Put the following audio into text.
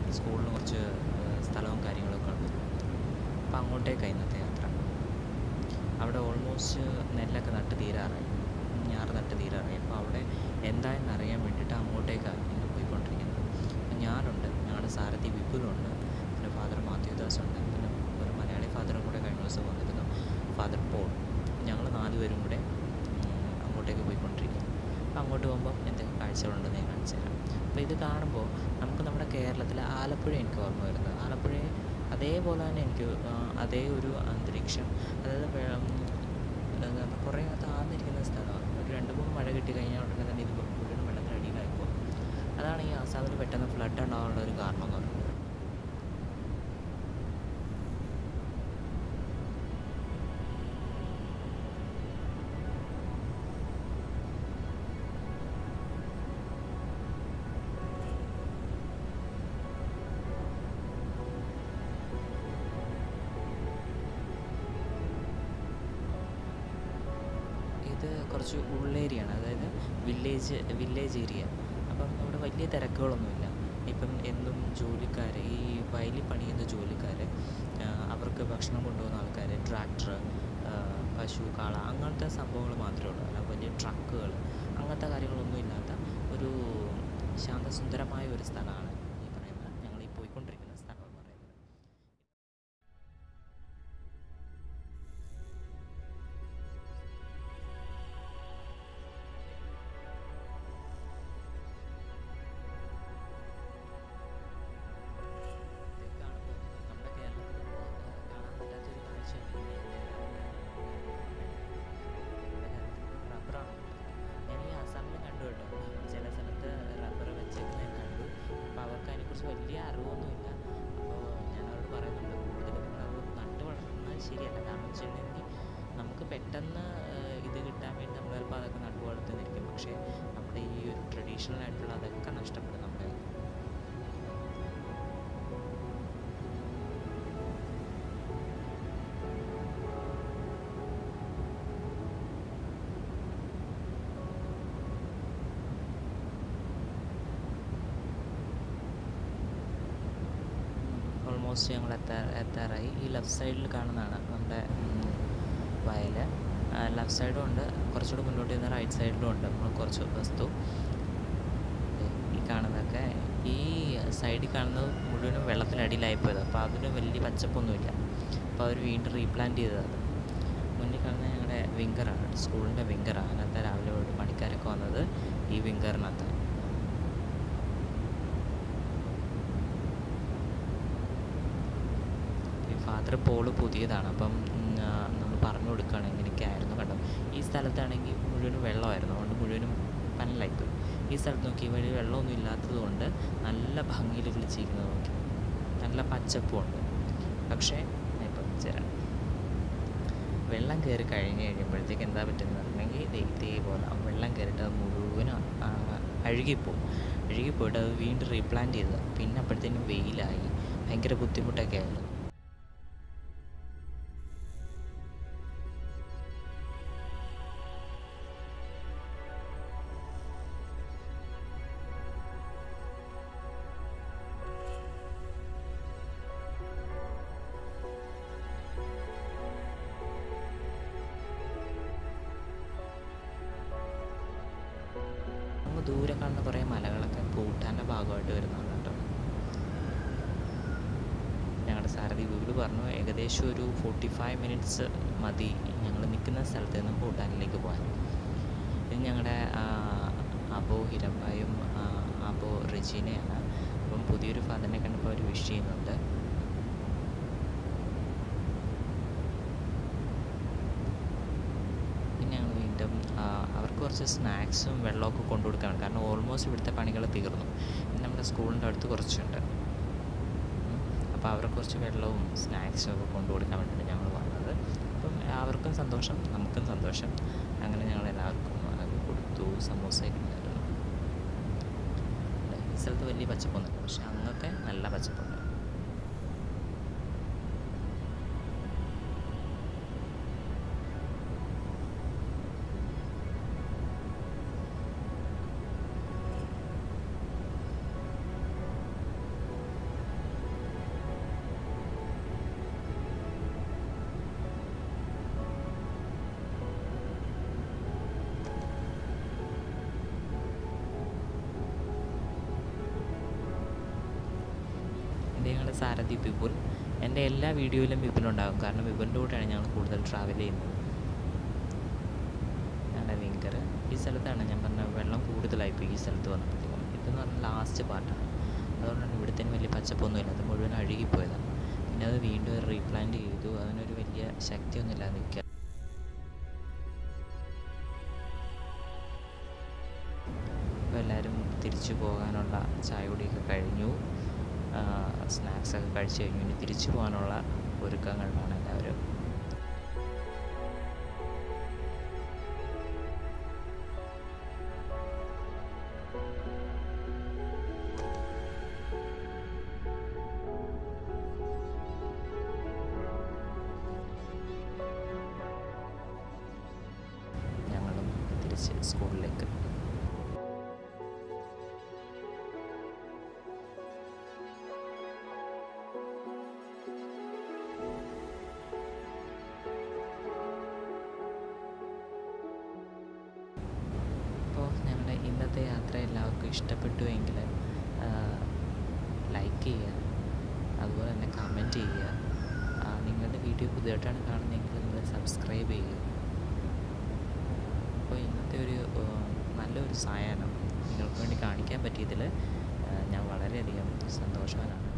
സ്കൂളിന് കുറച്ച് ഏഹ്, സ്ഥലവും കാര്യങ്ങളൊക്കെ ഉണ്ട് അപ്പോൾ അങ്ങോട്ടേക്കാണ് ഇന്നത്തെ യാത്ര അവിടെ ഓൾമോസ്റ്റ് നെല്ലൊക്കെ നട്ട് തീരാറായി ഞാറ് നട്ട് തീരാറായി അപ്പോൾ അവിടെ എന്തായെന്ന് അറിയാൻ വേണ്ടിയിട്ട് അങ്ങോട്ടേക്കാണ് ഇന്ന് പോയിക്കൊണ്ടിരിക്കുന്നത് അപ്പോൾ ഞാനുണ്ട് ഞങ്ങളുടെ സാരഥി വിപുലുണ്ട് പിന്നെ ഫാദർ മാത്യുദാസ് ഉണ്ട് പിന്നെ ഒരു മലയാളി ഫാദറും കൂടെ കഴിഞ്ഞ ദിവസം വന്നിരുന്നു ഫാദർ പോൾ ഞങ്ങൾ നാലുപേരും കൂടെ ഉം, അങ്ങോട്ടേക്ക് പോയിക്കൊണ്ടിരിക്കുന്നു അപ്പോൾ അങ്ങോട്ട് പോകുമ്പോൾ എന്തൊക്കെ കാഴ്ചകളുണ്ടെന്ന് ഞാൻ കാണിച്ചു തരാം അപ്പോൾ ഇത് കാണുമ്പോൾ നമുക്ക് നമ്മുടെ കേരളത്തിലെ ആലപ്പുഴ എനിക്ക് ഓർമ്മ വരുന്നത് ആലപ്പുഴയെ അതേപോലെ തന്നെ എനിക്ക് ആ, അതേ ഒരു അന്തരീക്ഷം അതായത് വെ- ഉം, എന്താ കുറേ താഴ്ന്നിരിക്കുന്ന സ്ഥലമാണ് ഒരു രണ്ട് മൂന്ന് മഴ കിട്ടി കഴിഞ്ഞാൽ ഉടനെ തന്നെ ഇത് മുഴുവൻ വെള്ളത്തിനടിയിലായി പോകും അതാണ് ഈ ആസാമിൽ പെട്ടെന്ന് ഫ്ലഡ് ഉണ്ടാകാനുള്ള ഒരു കാരണം എന്ന് പറയുന്നത് ഇത് കുറച്ച് ഉള്ളേരിയാണ് അതായത് വില്ലേജ് വില്ലേജ് ഏരിയ അപ്പം അവിടെ വലിയ തിരക്കുകളൊന്നുമില്ല ഇപ്പം എന്നും ജോലിക്കാർ ഈ വയലിൽ പണിയുന്ന ജോലിക്കാർ അവർക്ക് ഭക്ഷണം കൊണ്ടുപോകുന്ന ആൾക്കാർ ട്രാക്ടർ പശു കാള അങ്ങനത്തെ സംഭവങ്ങൾ മാത്രമേ ഉള്ളൂ അല്ല വലിയ ട്രക്കുകൾ അങ്ങനത്തെ കാര്യങ്ങളൊന്നും ഇല്ലാത്ത ഒരു ശാന്തസുന്ദരമായ ഒരു സ്ഥലമാണ് ഈ പറയുന്ന ഞങ്ങൾ ഈ പോയിക്കൊണ്ടിരിക്കുന്ന സ്ഥലം എന്ന് പറയുന്നത് ഇത് കാണുമ്പോൾ നമ്മുടെ കേരളത്തിൽ കാണാൻ പറ്റാത്തൊരു കാഴ്ചയാണ് റബ്ബറാണ് ഞാൻ ഈ ആസാമിലും കണ്ടു കേട്ടോ ചില സ്ഥലത്ത് റബ്ബർ വെച്ചേക്കുന്നത് ഞാൻ കണ്ടു അപ്പോൾ അവർക്ക് അതിനെക്കുറിച്ച് വലിയ അറിവൊന്നുമില്ല അപ്പോൾ ഞാൻ അവരോട് പറയുന്നുണ്ട് കൂടുതലും നിങ്ങളത് നട്ട് വളർത്തുന്നത് ശരിയല്ല കാരണം എന്ന് വെച്ചിട്ടുണ്ടെങ്കിൽ നമുക്ക് പെട്ടെന്ന് ഏഹ്, ഇത് കിട്ടാൻ വേണ്ടി നമ്മൾ ചിലപ്പോൾ അതൊക്കെ നട്ടു വളർത്തുന്നിരിക്കും പക്ഷേ നമ്മുടെ ഈ ഒരു ട്രഡീഷണൽ ആയിട്ടുള്ള അതൊക്കെ നഷ്ടപ്പെടും നമ്മുടെ കയ്യിൽ നിന്ന്. ഓൾമോസ്റ്റ് ഞങ്ങൾ എത്താ എത്താറായി ഈ ലെഫ്റ്റ് സൈഡിൽ കാണുന്നതാണ് നമ്മുടെ വയൽ ലെഫ്റ്റ് സൈഡും ഉണ്ട് കുറച്ചുകൂടി മുന്നോട്ട് ചെന്നാൽ റൈറ്റ് സൈഡിലും ഉണ്ട് നമ്മൾ കുറച്ച് വസ്തു ദേ, ഈ കാണുന്നതൊക്കെ ഈ സൈഡിൽ കാണുന്നത് മുഴുവനും വെള്ളത്തിനടിയിലായി പോയത് അപ്പോൾ അതിന് വലിയ പച്ചപ്പൊന്നുമില്ല അപ്പോൾ അവർ വീണ്ടും റീപ്ലാന്റ് ചെയ്തത് മുന്നിൽ കാണുന്ന ഞങ്ങളുടെ വിങ്കറാണ് സ്കൂളിൻ്റെ വിങ്കറാണ് അതിനകത്ത് രാവിലെ തൊട്ട് പണിക്കാരൊക്കെ വന്നത് ഈ വിങ്കറിനകത്ത് ഈ ഫാദർ പോള് പുതിയതാണ് അപ്പം നമ്മൾ പറഞ്ഞു കൊടുക്കുകയാണ് ഇങ്ങനെയൊക്കെ ആയിരുന്നു കണ്ടോ ഈ സ്ഥലത്താണെങ്കിൽ മുഴുവനും വെള്ളമായിരുന്നു അതുകൊണ്ട് മുഴുവനും പനലായിപ്പോയി ഈ സ്ഥലത്ത് നോക്കി വഴി വെള്ളമൊന്നും ഇല്ലാത്തത് കൊണ്ട് നല്ല ഭംഗിയിൽ കിളിച്ചിരിക്കുന്നത് നോക്കി നല്ല പച്ചപ്പുണ്ട് പക്ഷേ ഞാൻ ഇപ്പം ചേരാം വെള്ളം കയറി കഴിഞ്ഞ് കഴിയുമ്പോഴത്തേക്ക് എന്താ പറ്റുന്നത് പറഞ്ഞിട്ടുണ്ടെങ്കിൽ ദേ ഇതേപോലെ ആ വെള്ളം കയറിയിട്ട് അത് മുഴുവനും ആ, അഴുകിപ്പോവും അഴുകിപ്പോയിട്ട് അത് വീണ്ടും റീപ്ലാന്റ് ചെയ്തത് പിന്നെ അപ്പോഴത്തേനും വെയിലായി ഭയങ്കര ബുദ്ധിമുട്ടൊക്കെ ആയിരുന്നു അങ്ങ് ദൂരെ കാണുന്ന കുറേ മലകളൊക്കെ ഭൂട്ടാൻ്റെ ഭാഗമായിട്ട് വരുന്നതാണ് കേട്ടോ ഞങ്ങളുടെ സാരഥി വിപുല് പറഞ്ഞു ഏകദേശം ഒരു ഫോർട്ടി ഫൈവ് മിനിറ്റ്സ് മതി ഞങ്ങൾ നിൽക്കുന്ന സ്ഥലത്ത് നിന്ന് ഭൂട്ടാനിലേക്ക് പോകാൻ ഇത് ഞങ്ങളുടെ അബോ ഹിരമ്പായും ആ, അബോ റെജീനയാണ് അപ്പം പുതിയൊരു ഫാദറിനെ കണ്ടപ്പോൾ അവർ വിഷ് ചെയ്യുന്നുണ്ട് പിന്നെ ഞങ്ങൾ വീണ്ടും ആ, അവർക്ക് കുറച്ച് സ്നാക്സും വെള്ളമൊക്കെ കൊണ്ടു കൊടുക്കുകയാണ് കാരണം ഓൾമോസ്റ്റ് ഇവിടുത്തെ പണികൾ തീർന്നു ഇനി നമ്മുടെ സ്കൂളിൻ്റെ അടുത്ത് കുറച്ചുണ്ട് അപ്പോൾ അവർക്ക് കുറച്ച് വെള്ളവും സ്നാക്സും ഒക്കെ കൊണ്ടു കൊടുക്കാൻ വേണ്ടിയിട്ട് ഞങ്ങൾ വന്നത് അപ്പം അവർക്കും സന്തോഷം നമുക്കും സന്തോഷം അങ്ങനെ ഞങ്ങൾ എല്ലാവർക്കും അത് കൊടുത്തു സമൂസയൊക്കെ ഉണ്ടായിരുന്നു ഈ സ്ഥലത്ത് വലിയ പച്ചപ്പൊന്നുമില്ല പക്ഷെ അങ്ങൊക്കെ നല്ല പച്ചപ്പുണ്ട് ചാനൽ സാരഥി വിപുൽ എൻ്റെ എല്ലാ വീഡിയോയിലും വിപുൽ ഉണ്ടാകും കാരണം വിപുലിൻ്റെ കൂടെയാണ് ഞങ്ങൾ കൂടുതൽ ട്രാവൽ ചെയ്യുന്നത് ഞങ്ങളുടെ വിങ്കർ ഈ സ്ഥലത്താണ് ഞാൻ പറഞ്ഞ വെള്ളം കൂടുതലായിപ്പോയി ഈ സ്ഥലത്ത് വന്നപ്പോഴത്തേക്കും ഇതെന്ന് പറഞ്ഞാൽ ലാസ്റ്റ് പാർട്ടാണ് അതുകൊണ്ടാണ് ഇവിടുത്തേന് വലിയ പച്ചപ്പൊന്നുമില്ല അത് മുഴുവൻ അഴുകിപ്പോയതാണ് പിന്നെ അത് വീണ്ടും റീപ്ലാന്റ് ചെയ്തു അതിനൊരു വലിയ ശക്തിയൊന്നുമില്ല നിൽക്കുക അപ്പോൾ എല്ലാവരും തിരിച്ചു പോകാനുള്ള ചായ കുടിയൊക്കെ കഴിഞ്ഞു സ്നാക്സ് ഒക്കെ കഴിച്ചു കഴിഞ്ഞു ഇനി തിരിച്ചു പോകാനുള്ള ഒരുക്കങ്ങളിലാണ് എല്ലാവരും ഞങ്ങളും തിരിച്ച് സ്കൂളിലേക്ക് അപ്പോൾ ഞങ്ങളുടെ ഇന്നത്തെ യാത്ര എല്ലാവർക്കും ഇഷ്ടപ്പെട്ടു എങ്കിൽ ലൈക്ക് ചെയ്യുക അതുപോലെ തന്നെ കമൻറ്റ് ചെയ്യുക ആ, നിങ്ങളുടെ വീഡിയോ പുതിയതായിട്ടാണ് കാണുന്നതെങ്കിൽ നിങ്ങൾ സബ്സ്ക്രൈബ് ചെയ്യുക അപ്പോൾ ഇന്നത്തെ ഒരു ആ, നല്ലൊരു സായാഹ്നം നിങ്ങൾക്ക് വേണ്ടി കാണിക്കാൻ പറ്റിയതിൽ ആ, ഞാൻ വളരെയധികം സന്തോഷവാനാണ്